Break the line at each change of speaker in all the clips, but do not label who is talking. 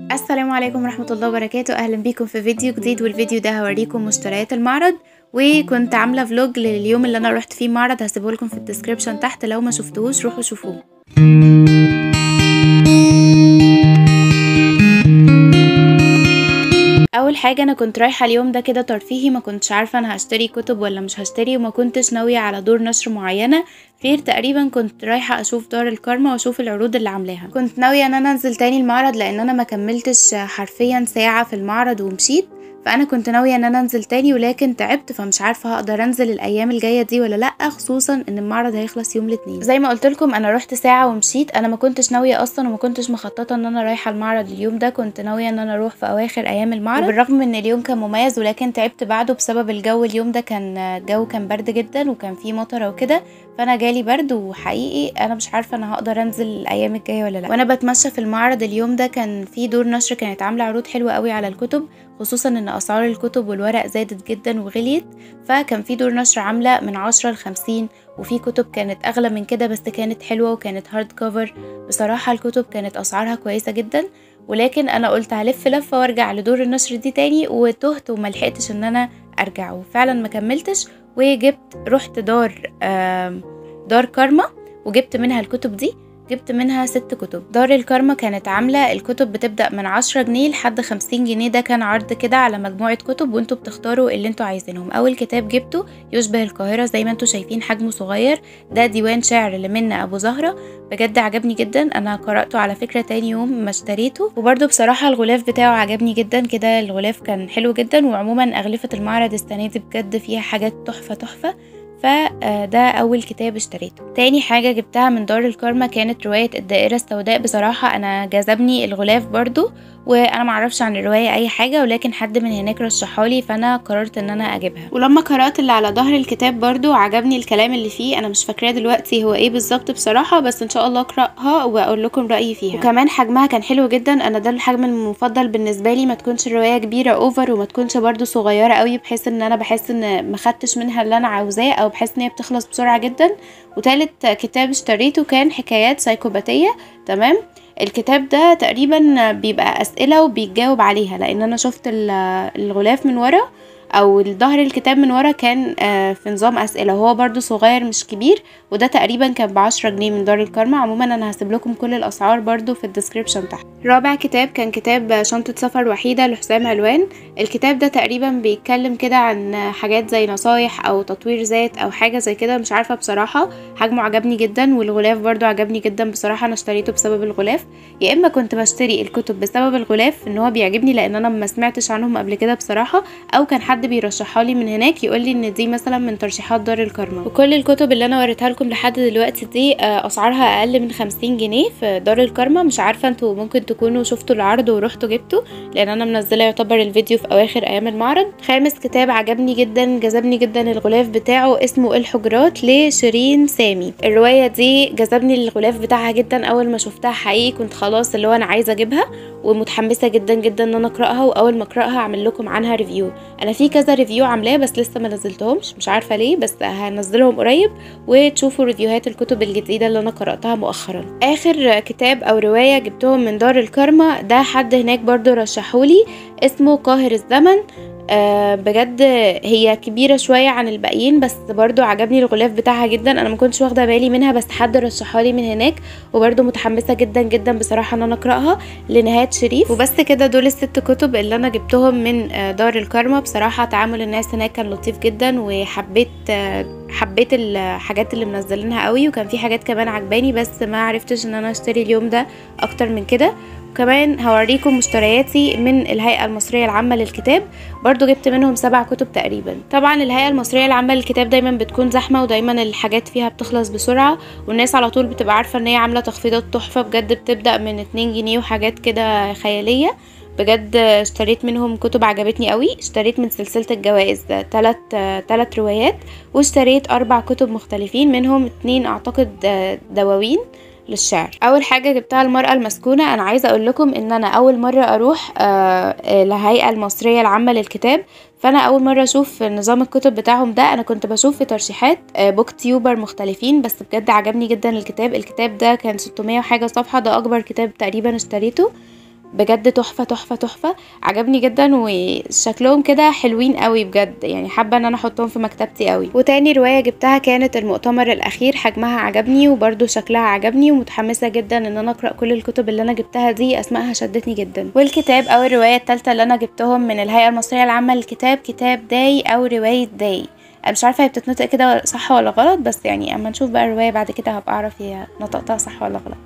السلام عليكم ورحمة الله وبركاته أهلا بيكم في فيديو جديد والفيديو ده هوريكم مشتريات المعرض وكنت عاملة فلوج لليوم اللي أنا رحت فيه معرض هسيبه لكم في الديسكريبشن تحت لو ما شفتوهوش روحوا شوفوه اول حاجه انا كنت رايحه اليوم ده كده ترفيهي ما كنتش عارفه انا هشتري كتب ولا مش هشتري وما كنتش ناويه على دور نشر معينه غير تقريبا كنت رايحه اشوف دار الكارما واشوف العروض اللي عاملاها كنت ناويه ان انا انزل تاني المعرض لان انا ما كملتش حرفيا ساعه في المعرض ومشيت فانا كنت ناويه ان انا انزل تاني ولكن تعبت فمش عارفه هقدر انزل الايام الجايه دي ولا لا خصوصا ان المعرض هيخلص يوم الاثنين زي ما قلت لكم انا رحت ساعه ومشيت انا ما كنتش ناويه اصلا وما كنتش مخططه ان انا رايحه المعرض اليوم ده كنت ناويه ان انا اروح في اواخر ايام المعرض وبالرغم من ان اليوم كان مميز ولكن تعبت بعده بسبب الجو اليوم ده كان الجو كان برد جدا وكان فيه مطره وكده فانا جالي برد وحقيقي انا مش عارفه انا هقدر انزل الايام الجايه ولا لا وانا بتمشى في المعرض اليوم ده كان في دور نشر كانت عامله عروض حلوه قوي على الكتب خصوصا ان اسعار الكتب والورق زادت جدا وغليت فكان في دور نشر عامله من عشرة لخمسين وفي كتب كانت اغلى من كده بس كانت حلوه وكانت هارد كفر بصراحه الكتب كانت اسعارها كويسه جدا ولكن انا قلت هلف لفه وارجع لدور النشر دي تاني وتهت وملحقتش ان انا ارجع وفعلا ما كملتش وجبت رحت دار دار كارما وجبت منها الكتب دي جبت منها ست كتب دار الكارما كانت عاملة الكتب بتبدأ من عشرة جنيه لحد خمسين جنيه ده كان عرض كده على مجموعة كتب وانتوا بتختاروا اللي انتوا عايزينهم أول كتاب جبته يشبه القاهرة زي ما انتوا شايفين حجمه صغير ده ديوان شعر لمنى أبو زهرة بجد عجبني جدا أنا قرأته على فكرة تاني يوم ما اشتريته وبرده بصراحة الغلاف بتاعه عجبني جدا كده الغلاف كان حلو جدا وعموما أغلفة المعرض السنة دي بجد فيها حاجات تحفة تحفة فده أول كتاب اشتريته تاني حاجة جبتها من دار الكارما كانت رواية الدائرة السوداء بصراحة أنا جذبني الغلاف برضو وانا معرفش عن الروايه اي حاجه ولكن حد من هناك رشحالي فانا قررت ان انا اجيبها ولما قرات اللي على ظهر الكتاب برضو عجبني الكلام اللي فيه انا مش فاكراه دلوقتي هو ايه بالظبط بصراحه بس ان شاء الله اقراها واقول لكم رايي فيها وكمان حجمها كان حلو جدا انا ده الحجم المفضل بالنسبه لي ما تكونش الروايه كبيره اوفر وما تكونش برضو صغيره قوي بحيث ان انا بحس ان ما خدتش منها اللي انا عاوزاه او بحس ان هي بتخلص بسرعه جدا وتالت كتاب اشتريته كان حكايات سايكوباتيه تمام الكتاب ده تقريبا بيبقى اسئله وبيتجاوب عليها لان انا شفت الغلاف من ورا او ظهر الكتاب من ورا كان في نظام اسئله وهو برضو صغير مش كبير وده تقريبا كان بعشرة جنيه من دار الكرمة عموما انا هسيب لكم كل الاسعار برضو في الديسكريبشن تحت رابع كتاب كان كتاب شنطة سفر وحيدة لحسام علوان الكتاب ده تقريبا بيتكلم كده عن حاجات زي نصايح او تطوير ذات او حاجة زي كده مش عارفة بصراحة حجمه عجبني جدا والغلاف برضو عجبني جدا بصراحة انا اشتريته بسبب الغلاف يا اما كنت بشتري الكتب بسبب الغلاف ان هو بيعجبني لان انا ما سمعتش عنهم قبل كده بصراحة او كان حد بيرشحها لي من هناك يقول لي ان دي مثلا من ترشيحات دار الكرمة وكل الكتب اللي انا وريتها لكم لحد دلوقتي دي اسعارها اقل من خمسين جنيه في دار الكرمة مش عارفة انتوا ممكن تكونوا شفتوا العرض ورحتوا جبتوا لان انا منزله يعتبر الفيديو في اواخر ايام المعرض خامس كتاب عجبني جدا جذبني جدا الغلاف بتاعه اسمه الحجرات لشيرين سامي الروايه دي جذبني الغلاف بتاعها جدا اول ما شفتها حقيقي كنت خلاص اللي هو انا عايزه اجيبها ومتحمسه جدا جدا ان انا اقراها واول ما اقراها اعمل لكم عنها ريفيو انا في كذا ريفيو عاملاه بس لسه ما نزلتهمش مش عارفه ليه بس هنزلهم قريب وتشوفوا ريفيوهات الكتب الجديده اللي انا قراتها مؤخرا اخر كتاب او روايه جبتهم من دار الكرمة ده حد هناك برضو رشحولي اسمه قاهر الزمن أه بجد هي كبيره شويه عن الباقيين بس برضو عجبني الغلاف بتاعها جدا انا ما كنتش واخده بالي منها بس حد رشحها لي من هناك وبرضو متحمسه جدا جدا بصراحه ان انا اقراها لنهايه شريف وبس كده دول الست كتب اللي انا جبتهم من دار الكرمة بصراحه تعامل الناس هناك كان لطيف جدا وحبيت حبيت الحاجات اللي منزلينها قوي وكان في حاجات كمان عجباني بس ما عرفتش ان انا اشتري اليوم ده اكتر من كده وكمان هوريكم مشترياتي من الهيئة المصرية العامة للكتاب برضو جبت منهم سبع كتب تقريبا طبعا الهيئة المصرية العامة للكتاب دايما بتكون زحمة ودايما الحاجات فيها بتخلص بسرعة والناس على طول بتبقى عارفة ان هي عاملة تخفيضات تحفة بجد بتبدأ من 2 جنيه وحاجات كده خيالية بجد اشتريت منهم كتب عجبتني قوي اشتريت من سلسلة الجوائز تلات تلات روايات واشتريت اربع كتب مختلفين منهم اتنين اعتقد دواوين للشعر اول حاجه جبتها المراه المسكونه انا عايزه اقول لكم ان انا اول مره اروح الهيئه المصريه العامه للكتاب فانا اول مره اشوف نظام الكتب بتاعهم ده انا كنت بشوف في ترشيحات بوك تيوبر مختلفين بس بجد عجبني جدا الكتاب الكتاب ده كان 600 وحاجه صفحه ده اكبر كتاب تقريبا اشتريته بجد تحفه تحفه تحفه عجبني جدا وشكلهم كده حلوين قوي بجد يعني حابه ان انا احطهم في مكتبتي قوي وتاني روايه جبتها كانت المؤتمر الاخير حجمها عجبني وبرده شكلها عجبني ومتحمسه جدا ان انا اقرا كل الكتب اللي انا جبتها دي اسمائها شدتني جدا والكتاب او الروايه الثالثه اللي انا جبتهم من الهيئه المصريه العامه للكتاب كتاب داي او روايه داي انا مش عارفه هي بتتنطق كده صح ولا غلط بس يعني اما نشوف بقى الروايه بعد كده هبقى اعرف هي نطقتها صح ولا غلط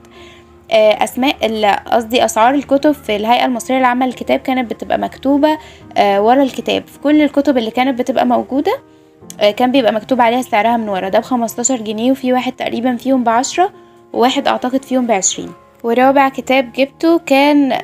اسماء قصدي اسعار الكتب في الهيئه المصريه العامه للكتاب كانت بتبقى مكتوبه ورا الكتاب في كل الكتب اللي كانت بتبقى موجوده كان بيبقى مكتوب عليها سعرها من ورا ده بخمستاشر جنيه وفي واحد تقريبا فيهم بعشرة وواحد اعتقد فيهم بعشرين ورابع كتاب جبته كان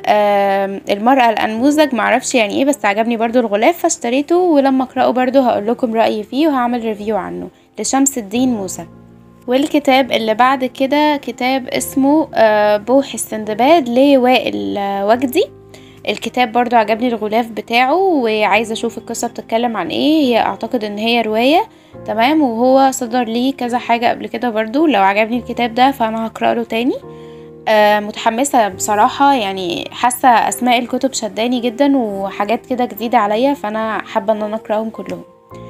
المرأة الأنموذج معرفش يعني ايه بس عجبني برضو الغلاف فاشتريته ولما اقرأه برضو هقول لكم رأيي فيه وهعمل ريفيو عنه لشمس الدين موسى والكتاب اللي بعد كده كتاب اسمه بوح السندباد لوائل وجدي الكتاب برضو عجبني الغلاف بتاعه وعايزه اشوف القصه بتتكلم عن ايه هي اعتقد ان هي روايه تمام وهو صدر ليه كذا حاجه قبل كده برضو لو عجبني الكتاب ده فانا هقرا له تاني آه متحمسه بصراحه يعني حاسه اسماء الكتب شداني جدا وحاجات كده جديده عليا فانا حابه ان انا اقراهم كلهم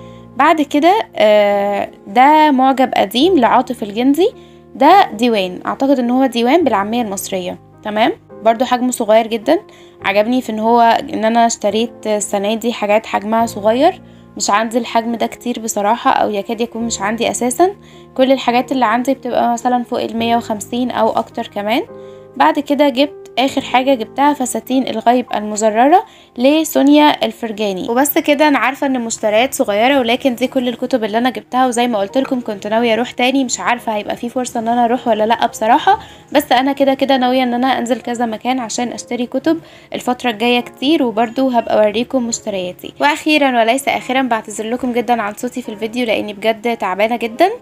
بعد كده آه ده معجب قديم لعاطف الجندي ده ديوان اعتقد ان هو ديوان بالعاميه المصريه تمام برضو حجمه صغير جدا عجبني في ان هو ان انا اشتريت السنه دي حاجات حجمها صغير مش عندي الحجم ده كتير بصراحة أو يكاد يكون مش عندي أساسا كل الحاجات اللي عندي بتبقى مثلا فوق المية وخمسين أو أكتر كمان بعد كده جبت اخر حاجه جبتها فساتين الغيب المزرره لسونيا الفرجاني وبس كده انا عارفه ان مشتريات صغيره ولكن دي كل الكتب اللي انا جبتها وزي ما قلت لكم كنت ناويه اروح تاني مش عارفه هيبقى في فرصه ان انا اروح ولا لا بصراحه بس انا كده كده ناويه ان انا انزل كذا مكان عشان اشتري كتب الفتره الجايه كتير وبرده هبقى اوريكم مشترياتي واخيرا وليس اخيرا بعتذر لكم جدا عن صوتي في الفيديو لاني بجد تعبانه جدا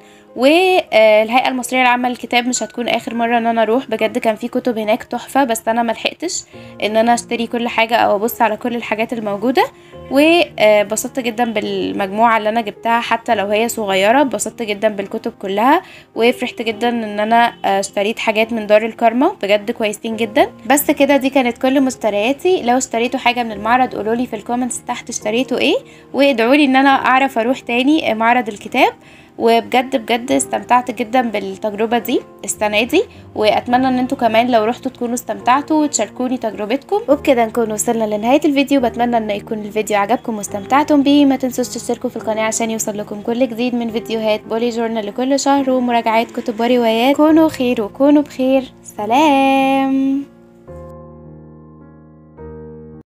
والهيئه المصريه العامه للكتاب مش هتكون اخر مره ان انا اروح بجد كان في كتب هناك تحفه بس انا ملحقتش ان انا اشتري كل حاجه او ابص على كل الحاجات الموجوده وبسطت جدا بالمجموعه اللي انا جبتها حتى لو هي صغيره بسطت جدا بالكتب كلها وفرحت جدا ان انا اشتريت حاجات من دار الكارما بجد كويسين جدا بس كده دي كانت كل مشترياتي لو اشتريتوا حاجه من المعرض قولولي في الكومنتس تحت اشتريتوا ايه وادعولي ان انا اعرف اروح تاني معرض الكتاب وبجد بجد استمتعت جدا بالتجربة دي السنة دي واتمنى ان انتوا كمان لو رحتوا تكونوا استمتعتوا وتشاركوني تجربتكم وبكده نكون وصلنا لنهاية الفيديو بتمنى ان يكون الفيديو عجبكم واستمتعتم بيه ما تنسوش تشتركوا في القناة عشان يوصل لكم كل جديد من فيديوهات بولي جورنال لكل شهر ومراجعات كتب وروايات كونوا خير وكونوا بخير سلام